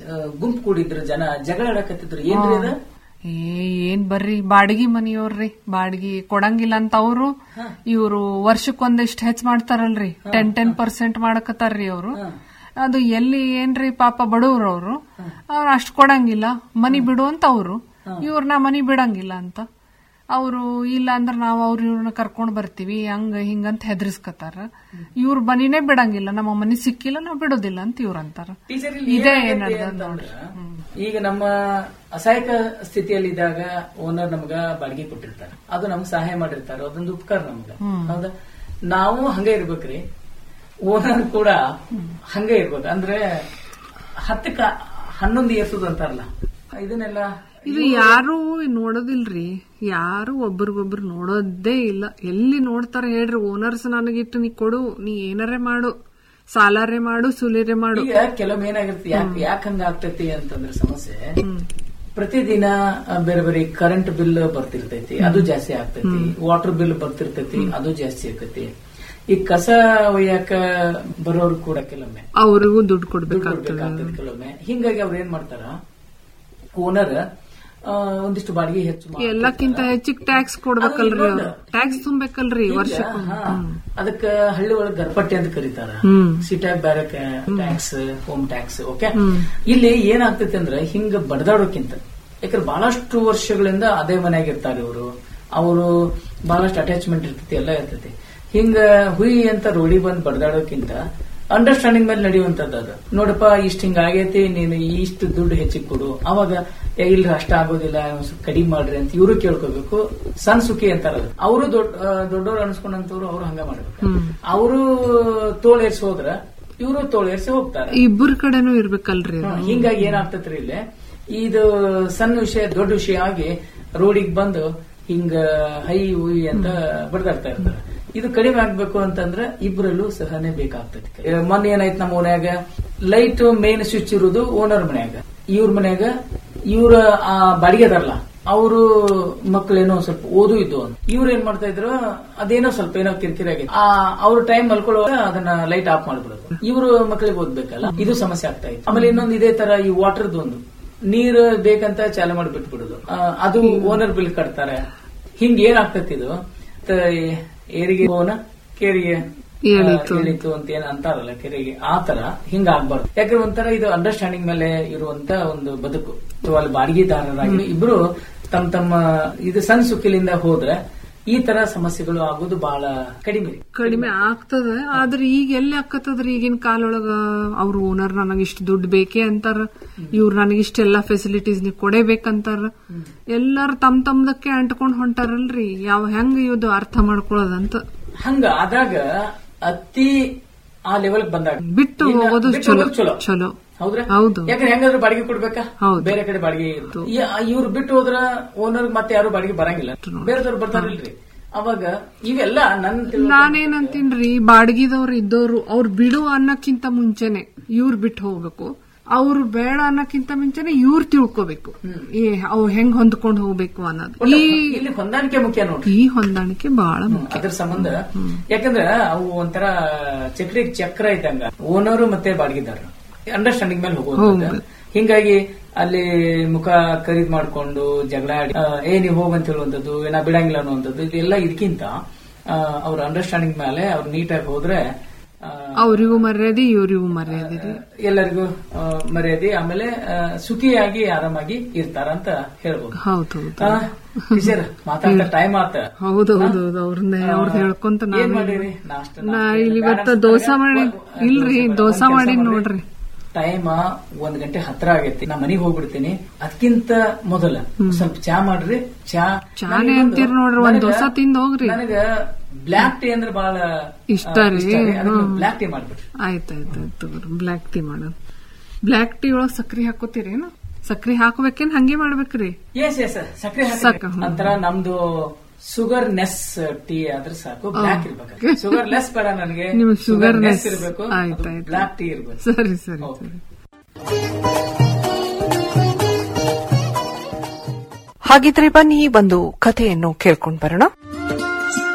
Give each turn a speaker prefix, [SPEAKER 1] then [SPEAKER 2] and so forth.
[SPEAKER 1] ಗುಂಪು ಕೂಡಿದ್ರು ಜನ ಜಗಳ ಆಡಕತ್ತಿದ್ರು ಏನ್ರಿ ಅದ
[SPEAKER 2] ಏ ಏನ್ ಬರ್ರಿ ಬಾಡಿಗೆ ಮನಿಯವ್ರಿ ಬಾಡಿಗೆ ಕೊಡಂಗಿಲ್ಲ ಅಂತ ಅವರು ಇವರು ವರ್ಷಕ್ಕೊಂದಿಷ್ಟು ಹೆಚ್ಚ್ ಮಾಡ್ತಾರಲ್ರಿ ಟೆನ್ ಟೆನ್ ಪರ್ಸೆಂಟ್ ಮಾಡಕತ್ತಾರ್ರಿ ಅವರು ಅದು ಎಲ್ಲಿ ಏನ್ರಿ ಪಾಪ ಬಡವ್ರು ಅವರು ಅವ್ರು ಅಷ್ಟ್ ಕೊಡಂಗಿಲ್ಲ ಮನಿ ಬಿಡು ಅಂತ ಅವರು ಇವ್ರನ್ನ ಮನಿ ಬಿಡಂಗಿಲ್ಲ ಅಂತ ಅವರು ಇಲ್ಲ ಅಂದ್ರ ನಾವ್ ಅವ್ರ ಇವ್ರನ್ನ ಕರ್ಕೊಂಡ್ ಬರ್ತೀವಿ ಹಂಗ ಹಿಂಗಂತ ಹೆದರ್ಸ್ಕತಾರ ಇವ್ರ ಮನಿನೇ ಬಿಡಂಗಿಲ್ಲ ನಮ್ಮ ಮನಿ ಸಿಕ್ಕಿಲ್ಲ ನಾವ್ ಬಿಡೋದಿಲ್ಲ ಅಂತ ಇವ್ರ ಅಂತಾರ
[SPEAKER 1] ಟೀಚರ್ ಇಲ್ಲಿ
[SPEAKER 2] ಇದೇ
[SPEAKER 1] ಏನಾಗೈತೆ
[SPEAKER 2] ನಡ್ದದ್
[SPEAKER 1] ಅಂತಂದ್ರ, ಈಗ ನಮ್ಮ ಅಸಹಾಯಕ ಸ್ಥಿತಿಯಲ್ಲಿದ್ದಾಗ ಓನರ್ ನಮ್ಗ ಬಾಡಿಗೆ ಕೊಟ್ಟಿರ್ತಾರೆ ಅದು ನಮ್ಗೆ ಸಹಾಯ ಮಾಡಿರ್ತಾರೆ ಅದೊಂದು ಉಪಕಾರ ನಮ್ಗ ಹೌದಾ ನಾವು ಹಂಗೆ ಇರ್ಬೇಕ್ರಿ ಓನರ್ ಕೂಡ ಹಂಗೆ ಇರ್ಬೇಕು ಅಂದ್ರೆ ಹತ್ತಕ್ಕ ಹನ್ನೊಂದು ಏರ್ಸುದು ಅಂತಾರಲ್ಲ ಇದನ್ನೆಲ್ಲ
[SPEAKER 2] ಇದು ಯಾರು ನೋಡೋದಿಲ್ರಿ ಯಾರು ಒಬ್ರಿಗೊಬ್ರು ನೋಡೋದೇ ಇಲ್ಲ ಎಲ್ಲಿ ನೋಡ್ತಾರ ಹೇಳ್ರಿ ಓನರ್ಸ್ ನನಗಿಟ್ಟು ನೀ ಕೊಡು ನೀ ಏನಾರೇ ಮಾಡು ಸಾಲಾರೆ ಮಾಡು ಸುಲಿರೆ ಮಾಡು
[SPEAKER 1] ಈಗ ಕೆಲವೊಮ್ಮೆ ಏನಾಗಿರುತ್ತೆ ಯಾಕೆ ಯಾಕೆ ಹಂಗ ಆಗ್ತೈತಿ ಅಂತಂದ್ರೆ ಸಮಸ್ಯೆ ಪ್ರತಿದಿನ ಆ, ಬೇರೆ ಬೇರೆ ಕರೆಂಟ್ ಬಿಲ್ ಬರ್ತಿರ್ತೈತಿ ಅದು ಜಾಸ್ತಿ ಆಗ್ತೈತಿ ವಾಟರ್ ಬಿಲ್ ಬರ್ತಿರ್ತೈತಿ ಅದು ಜಾಸ್ತಿ ಆಗ್ತೈತಿ ಈ ಕಸ ಒಯ್ಯಾಕ ಬರೋರು ಕೂಡ ಕೆಲವೊಮ್ಮೆ
[SPEAKER 2] ಅವ್ರಿಗೂ ದುಡ್ಡು
[SPEAKER 1] ದುಡ್ಡು
[SPEAKER 2] ಕೊಡ್ಬೇಕಾಗ್ತದೆ
[SPEAKER 1] ಕೊಡ್ಬೇಕಾಗ್ತದೆ ಕೆಲವೊಮ್ಮೆ ಹಿಂಗಾಗಿ ಅವ್ರು ಏನ್ ಮಾಡ್ತಾರ ಓನರ್ ಒಂದಿಷ್ಟು ಬಾಡಿಗೆ ಹೆಚ್ಚು ಮಾಡ್ತಾರೆ.
[SPEAKER 2] ಎಲ್ಲಕ್ಕಿಂತ ಹೆಚ್ಚಿಗೆ ಟ್ಯಾಕ್ಸ್ ಕೊಡ್ಬೇಕಲ್ರಿ ಅವ್ರು ಟ್ಯಾಕ್ಸ್ ತುಂಬಬೇಕಲ್ರಿ ವರ್ಷಕ್ಕೆ
[SPEAKER 1] ಹಾ, ಅದಕ್ಕ ಹಳ್ಳಿ ಒಳಗ್ ಗರ್ಪಟ್ಟಿ ಅಂತ ಕರೀತಾರ
[SPEAKER 2] ಹ್ಮ್.
[SPEAKER 1] ಸಿಟ್ಯಾಗ ಬೇರೆ ಟ್ಯಾಕ್ಸ್ ಹೋಮ್ ಟ್ಯಾಕ್ಸ್ ಓಕೆ ಇಲ್ಲಿ ಏನಾಗ್ತೈತಿ ಅಂದ್ರೆ ಹಿಂಗ ಬಡದಾಡೋಕ್ಕಿಂತ ಯಾಕಂದ್ರೆ ಬಹಳಷ್ಟು ವರ್ಷಗಳಿಂದ ಅದೇ ಮನ್ಯಾಗ ಇರ್ತಾರೆ ಇವರು ಅವರು ಬಹಳಷ್ಟು ಅಟ್ಯಾಚ್ಮೆಂಟ್ ಇರ್ತೈತಿ ಎಲ್ಲ ಇರ್ತೈತಿ ಹಿಂಗ ಹುಯಿ ಅಂತ ರೋಡಿ ಬಂದ್ ಬಡದಾಡೋಕ್ಕಿಂತ ಅಂಡರ್ಸ್ಟ್ಯಾಂಡಿಂಗ್ ಮೇಲೆ ನಡೆಯುವಂತದ್ದು ಅದು ನೋಡಪ್ಪ ಇಷ್ಟ ಹಿಂಗ ಆಗೈತಿ ನೀನು ಇಷ್ಟು ದುಡ್ಡು ಹೆಚ್ಚಿಗೆ ಕೊಡು ಅವಾಗ ಏ, ಇಲ್ರಿ ಅಷ್ಟ ಆಗೋದಿಲ್ಲ ಒಂದ್ ಸ್ವಲ್ಪ ಕಡಿಮೆ ಮಾಡ್ರಿ ಅಂತ ಇವರು ಕೇಳ್ಕೋಬೇಕು ಸಣ್ಣ ಸುಖಿ ಅಂತಾರ ಅವರು ದೊಡ್ಡ ದೊಡ್ಡವ್ರು ಅನ್ಸ್ಕೊಂಡಂತವ್ರು ಅವ್ರು ಹಂಗ ಮಾಡ್ಬೇಕು ಅವರು ತೋಳೇರ್ಸಿ ಹೋದ್ರ ಇವರು ತೋಳೇರ್ಸಿ ಹೋಗ್ತಾರೆ
[SPEAKER 2] ಇಬ್ಬರ ಕಡೆನೂ ಇರ್ಬೇಕಲ್ರಿ ಅದು.
[SPEAKER 1] ಹ್ಮ್. ಹಿಂಗಾಗಿ ಏನಾಗ್ತೈತ್ರಿ ಇಲ್ಲಿ ಇದು ಸಣ್ಣ ವಿಷಯ ದೊಡ್ಡ ವಿಷಯ ಆಗಿ ರೋಡಿಗೆ ಬಂದು ಹಿಂಗ ಹೈ ಉಯ್ ಅಂತ ಬಡ್ದಾಡ್ತಾ ಇರ್ತಾರೆ ಇದು ಕಡಿಮೆ ಆಗ್ಬೇಕು ಅಂತಂದ್ರೆ ಇಬ್ರಲ್ಲೂ ಸಹನೆ ಬೇಕಾಗ್ತೈತಿ ಏ, ಮೊನ್ನೆ ಏನಾಯ್ತು ನಮ್ಮ ಮನ್ಯಾಗ ಲೈಟ್ ಮೇನ್ ಸ್ವಿಚ್ ಇರುವುದು ಓನರ್ ಮನ್ಯಾಗ ಇವ್ರ ಮನ್ಯಾಗ ಇವ್ರ ಆ ಬಾಡಿಗೆದಾರಲ್ಲ ಅವರು ಮಕ್ಕಳೇನೋ ಸ್ವಲ್ಪ ಓದು ಇದ್ದು ಅಂತ ಇವ್ರು ಏನ್ ಮಾಡ್ತಾ ಇದ್ರು ಅದೇನೋ ಸ್ವಲ್ಪ ಏನೋ ಕಿರಿಕಿರಿ ಆಗಿತ್ತು ಆ ಅವ್ರ ಟೈಮ್ ಮಲ್ಕೊಳ್ಳುವಾಗ ಅದನ್ನ ಲೈಟ್ ಆಫ್ ಮಾಡ್ಬಿಡೋದು ಇವರು ಮಕ್ಕಳಿಗೆ ಓದ್ಬೇಕಲ್ಲ ಇದು ಸಮಸ್ಯೆ ಆಗ್ತಾ ಇತ್ತು ಆಮೇಲೆ ಇನ್ನೊಂದು ಇದೇ ತರ ಈ ವಾಟರ್ದು ಒಂದು ನೀರು ಬೇಕಂತ ಚಾಲು ಮಾಡಿ ಬಿಟ್ಬಿಡುದು ಆ, ಅದು ಓನರ್ ಬಿಲ್ ಕಟ್ತಾರೆ ಹಿಂಗ್ ಏನಾಗ್ತೈತಿ ಇದು ತ- ಏರಿಗೆ ಓನ ಕೇರಿಗೆ
[SPEAKER 2] ಏಳಿತು.
[SPEAKER 1] ಏಳಿತು ಅಂತ ಏನ್ ಅಂತಾರಲ್ಲ ಕೆರೆಗೆ ಆ ತರ ಹಿಂಗ ಆಗ್ಬಾರ್ದು ಯಾಕಂದ್ರೆ ಒಂಥರ ಇದು ಅಂಡರ್ಸ್ಟ್ಯಾಂಡಿಂಗ್ ಮೇಲೆ ಇರುವಂತ ಒಂದು ಬದುಕು ಅಥವಾ ಅಲ್ಲಿ ಬಾಡಿಗೆದಾರರಾಗಿ ಇಬ್ರು ತಮ್ಮ ತಮ್ಮ ಇದು ಸಣ್ಣ ಸುಖಿಲಿಂದ ಹೋದ್ರೆ ಈ ತರ ಸಮಸ್ಯೆಗಳು ಆಗೋದು ಬಹಳ ಕಡಿಮೆ
[SPEAKER 2] ಕಡಿಮೆ ಆಗ್ತದ ಆದ್ರೆ ಈಗ ಎಲ್ಲಿ ಆಕತ್ತದ್ರಿ ಈಗಿನ ಕಾಲೊಳಗ ಅವ್ರ ಓನರ್ ನನಗೆ ಇಷ್ಟು ದುಡ್ಡು ಬೇಕೇ ಅಂತಾರ ಇವ್ರು ನನಗಿಷ್ಟೆಲ್ಲಾ ಫೆಸಿಲಿಟೀಸ್ ನೀವು ಕೊಡೇಬೇಕಂತಾರ ಎಲ್ಲಾರು ತಮ್ ತಮ್ದಕ್ಕೆ ಅಂಟ್ಕೊಂಡ್ ಹೊಂಟಾರಲ್ರಿ ಯಾವ ಹೆಂಗ ಇದು ಅರ್ಥ ಮಾಡ್ಕೊಳ್ಳೋದಂತ
[SPEAKER 1] ಹಂಗ ಆದಾಗ ಅತಿ ಆ ಲೆವೆಲ್ ಬಂದಾಗ
[SPEAKER 2] ಬಿಟ್ಟು
[SPEAKER 1] ಇನ್ನ
[SPEAKER 2] ಹೋಗೋದು
[SPEAKER 1] ಬಿಟ್ಟು
[SPEAKER 2] ಚಲೋ
[SPEAKER 1] ಹೋಗೋದು ಚಲೋ
[SPEAKER 2] ಚಲೋ
[SPEAKER 1] ಹೌದ್ರಾ
[SPEAKER 2] ಹೌದು
[SPEAKER 1] ಯಾಕಂದ್ರೆ ಹೆಂಗಾದ್ರೂ ಬಾಡಿಗೆ ಕೊಡ್ಬೇಕಾ
[SPEAKER 2] ಹೌದು.
[SPEAKER 1] ಬೇರೆ ಕಡೆ ಬಾಡಿಗೆ ಇವ್ರು ಬಿಟ್ಟು ಹೋದ್ರ ಓನರ್ ಮತ್ತೆ ಯಾರು ಬಾಡಿಗೆ ಬರಂಗಿಲ್ಲ ಬೇರೆದವ್ರು ಬರ್ತಾರಿಲ್ರಿ ಅವಾಗ ಇವೆಲ್ಲ ನನ್ ತಿಳುವಳಿಕೆ-
[SPEAKER 2] ನಾನೇನಂತೀನ್ರಿ ಬಾಡಿಗೆದವ್ರು ಇದ್ದವ್ರು ಅವ್ರು ಬಿಡು ಅನ್ನಕ್ಕಿಂತ ಮುಂಚೆನೆ ಇವ್ರು ಬಿಟ್ಟು ಹೋಗ್ಬೇಕು ಅವ್ರು ಬೇಡ ಅನ್ನಕ್ಕಿಂತ ಮುಂಚೆನೆ ಇವ್ರು ತಿಳ್ಕೊಬೇಕು ಏ ಅವ್ ಹೆಂಗ್ ಹೊಂದ್ಕೊಂಡ್ ಹೋಗ್ಬೇಕು ಅನ್ನೋದು ಈ
[SPEAKER 1] ಇಲ್ಲಿ ಹೊಂದಾಣಿಕೆ ಮುಖ್ಯ ನೋಡ್ರಿ
[SPEAKER 2] ಈ ಹೊಂದಾಣಿಕೆ ಬಹಳ ಮುಖ್ಯ
[SPEAKER 1] ಅದ್ರ ಸಂಬಂಧ ಯಾಕಂದ್ರ ಅವು ಒಂಥರ ಚಕ್ರಿ ಚಕ್ರ ಇದ್ದಂಗ ಓನರು ಮತ್ತೆ ಬಾಡಿಗೆದಾರ ಅಂಡರ್ಸ್ಟ್ಯಾಂಡಿಂಗ್ ಮೇಲೆ ಹೋಗೋದು ಹಿಂಗಾಗಿ ಅಲ್ಲಿ ಮುಖ ಖರೀದ್ ಮಾಡ್ಕೊಂಡು ಜಗಳ ಆಡಿ ಆ, ಏ ನೀವು ಹೋಗಂತ ಹೇಳುವಂಥದ್ದು ನಾ ಬಿಡಂಗಿಲ್ಲ ಅನ್ನುವಂಥದ್ದು ಇದೆಲ್ಲ ಇದಕ್ಕಿಂತ ಅವ್ರ ಅಂಡರ್ಸ್ಟ್ಯಾಂಡಿಂಗ್ ಮೇಲೆ ಅವ್ರು ನೀಟಾಗಿ ಹೋದ್ರೆ ಆ,
[SPEAKER 2] ಅವ್ರಿಗೂ ಮರ್ಯಾದೆ ಇವ್ರಿಗೂ ಮರ್ಯಾದೆ ರೀ
[SPEAKER 1] ಎಲ್ಲರಿಗೂ ಆ, ಮರ್ಯಾದೆ ಆಮೇಲೆ ಆ, ಸುಖಿಯಾಗಿ ಆರಾಮಾಗಿ ಇರ್ತಾರ ಅಂತ ಹೇಳ್ಬೋದು
[SPEAKER 2] ಹೌದು ಹೌದು
[SPEAKER 1] ಆ, ಟೀಚರ್ ಮಾತಾಡ್ತಾ ಟೈಮ್ ಆತ
[SPEAKER 2] ಹೌದು ಹೌದು ಹೌದು ಅವ್ರನ್ನ ಅವ್ರದ್ದು ಹೇಳ್ಕೊಂತ
[SPEAKER 1] ಏನ್
[SPEAKER 2] ನಾನು
[SPEAKER 1] ಮಾಡಿರಿ ನಾಷ್ಟ
[SPEAKER 2] ನಾ ಇಲ್ಲಿ ಇವತ್ತ ದೋಸಾ ಮಾಡಿ ಇಲ್ರಿ ದೋಸಾ ಮಾಡಿ ನೋಡ್ರಿ
[SPEAKER 1] ಟೈಮ್ ಒಂದ್ ಗಂಟೆ ಹತ್ರ ಆಗೈತಿ ನಾ ಮನಿಗ್ ಹೋಗ್ಬಿಡ್ತೀನಿ ಅದಕ್ಕಿಂತ ಮೊದಲ ಸ್ವಲ್ಪ ಚಾ ಮಾಡ್ರಿ ಚಾ
[SPEAKER 2] ಚಾನೇ ಅಂತೀರ್ ನೋಡ್ರಿ ಒಂದ್ ದೋಸಾ ತಿಂದ್ ಹೋಗ್ರಿ
[SPEAKER 1] ನನಗ ಬ್ಲಾಕ್ ಟೀ ಅಂದ್ರೆ ಬಹಳ
[SPEAKER 2] ಇಷ್ಟ ರೀ
[SPEAKER 1] ಬ್ಲಾಕ್ ಟೀ ಮಾಡ್ಬಿಡ್ರಿ
[SPEAKER 2] ಆಯ್ತಾಯ್ತಾಯ್ತು ಬ್ಲ್ಯಾಕ್ ಟೀ ಮಾಡೋಣ ಬ್ಲ್ಯಾಕ್ ಟೀ ಒಳಗ್ ಸಕ್ರಿ ಹಾಕೋತೀರೇನು ಸಕ್ರಿ ಹಾಕ್ಬೇಕೇನ್ ಹಂಗೆ ಮಾಡ್ಬೇಕ್ರಿ
[SPEAKER 1] ಎಸ್ ಎಸ್ ಸಕ್ಕರೆ
[SPEAKER 2] ಸಾಕು, ಹ್ಮ್.
[SPEAKER 1] ಅಂತರ ನಮ್ದು ಶುಗರ್ ನೆಸ್ ಟೀ ಆದ್ರೆ ಸಾಕು ಬ್ಲಾಕ್ ಇರ್ಬೇಕು ಶುಗರ್ ಲೆಸ್ ಬೇಡ ನನಗೆ
[SPEAKER 2] ನಿಮ್ಗೆ sugar
[SPEAKER 1] ನೆಸ್
[SPEAKER 2] less.
[SPEAKER 1] ಇರ್ಬೇಕು
[SPEAKER 2] ಆಯ್ತಾಯ್ತು.
[SPEAKER 1] ಬ್ಲಾಕ್ ಟೀ ಇರ್ಬೇಕು
[SPEAKER 2] ಸರಿ ಸರಿ
[SPEAKER 1] Okay.
[SPEAKER 2] ಸರಿ
[SPEAKER 3] ಹಾಗಿದ್ರೆ ಬನ್ನಿ ಒಂದು ಕಥೆಯನ್ನು ಕೇಳ್ಕೊಂಡ್ ಬರೋಣ